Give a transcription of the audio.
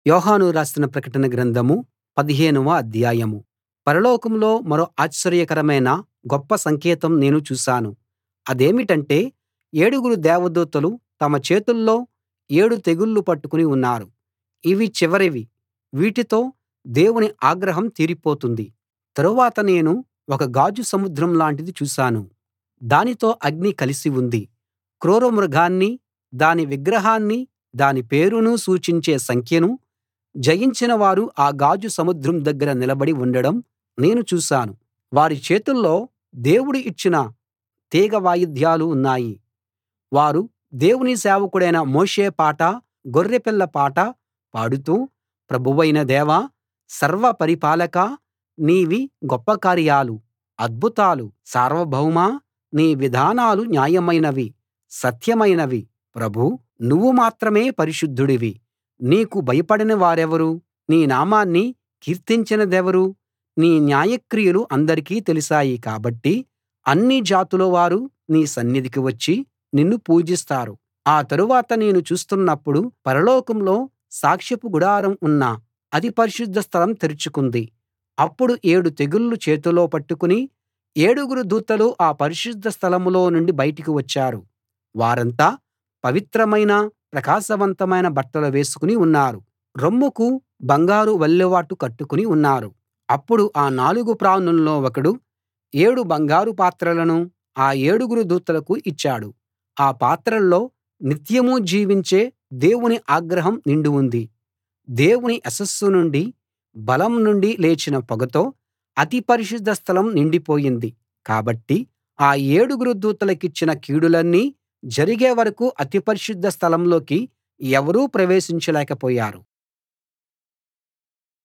యోహాను రాసిన ప్రకటన గ్రంథం పదిహేనవ అధ్యాయం పరలోకంలో మరో ఆశ్చర్యకరమైన గొప్ప సంకేతం నేను చూశాను అదేమిటంటే ఏడుగురు దేవదూతలు తమ చేతుల్లో ఏడు తెగుళ్ళు పట్టుకుని ఉన్నారు ఇవి చివరివి వీటితో దేవుని ఆగ్రహం తీరిపోతుంది తరువాత నేను ఒక గాజు సముద్రం లాంటిది చూశాను దానితో అగ్ని కలిసి ఉంది క్రూర మృగాన్నీ దాని విగ్రహాన్నీ దాని పేరునూ సూచించే సంఖ్యనూ జయించిన వారు ఆ గాజు సముద్రం దగ్గర నిలబడి ఉండడం నేను చూశాను వారి చేతుల్లో దేవుడు ఇచ్చిన తీగ వాయిద్యాలు ఉన్నాయి వారు దేవుని సేవకుడైన మోషే పాట గొర్రెపిల్ల పాట పాడుతూ ప్రభువైన దేవా సర్వ పరిపాలకా నీవి గొప్ప కార్యాలు అద్భుతాలు సార్వభౌమా నీ విధానాలు న్యాయమైనవి సత్యమైనవి ప్రభూ నువ్వు మాత్రమే పరిశుద్ధుడివి నీకు భయపడని వారెవరు నీ నామాన్ని కీర్తించనిదెవరు నీ న్యాయక్రియలు అందరికీ తెలిశాయి కాబట్టి అన్ని జాతుల వారు నీ సన్నిధికి వచ్చి నిన్ను పూజిస్తారు ఆ తరువాత నేను చూస్తున్నప్పుడు పరలోకంలో సాక్ష్యపు గుడారం ఉన్న అతి పరిశుద్ధ స్థలం తెరుచుకుంది అప్పుడు ఏడు తెగుళ్ళు చేతిలో పట్టుకుని ఏడుగురు దూతలు ఆ పరిశుద్ధ స్థలంలో నుండి బయటికి వచ్చారు వారంతా పవిత్రమైన ప్రకాశవంతమైన బట్టలు వేసుకుని ఉన్నారు రొమ్ముకు బంగారు వల్లెవాటు కట్టుకుని ఉన్నారు అప్పుడు ఆ నాలుగు ప్రాణుల్లో ఒకడు ఏడు బంగారు పాత్రలను ఆ ఏడుగురు దూతలకు ఇచ్చాడు ఆ పాత్రల్లో నిత్యం జీవించే దేవుని ఆగ్రహం నిండి ఉంది దేవుని యశస్సు నుండి బలం నుండి లేచిన పొగతో అతి పరిశుద్ధ స్థలం నిండిపోయింది కాబట్టి ఆ ఏడుగురు దూతలకిచ్చిన కీడులన్నీ జరిగే వరకూ అతి పరిశుద్ధ స్థలంలోకి ఎవరూ ప్రవేశించలేకపోయారు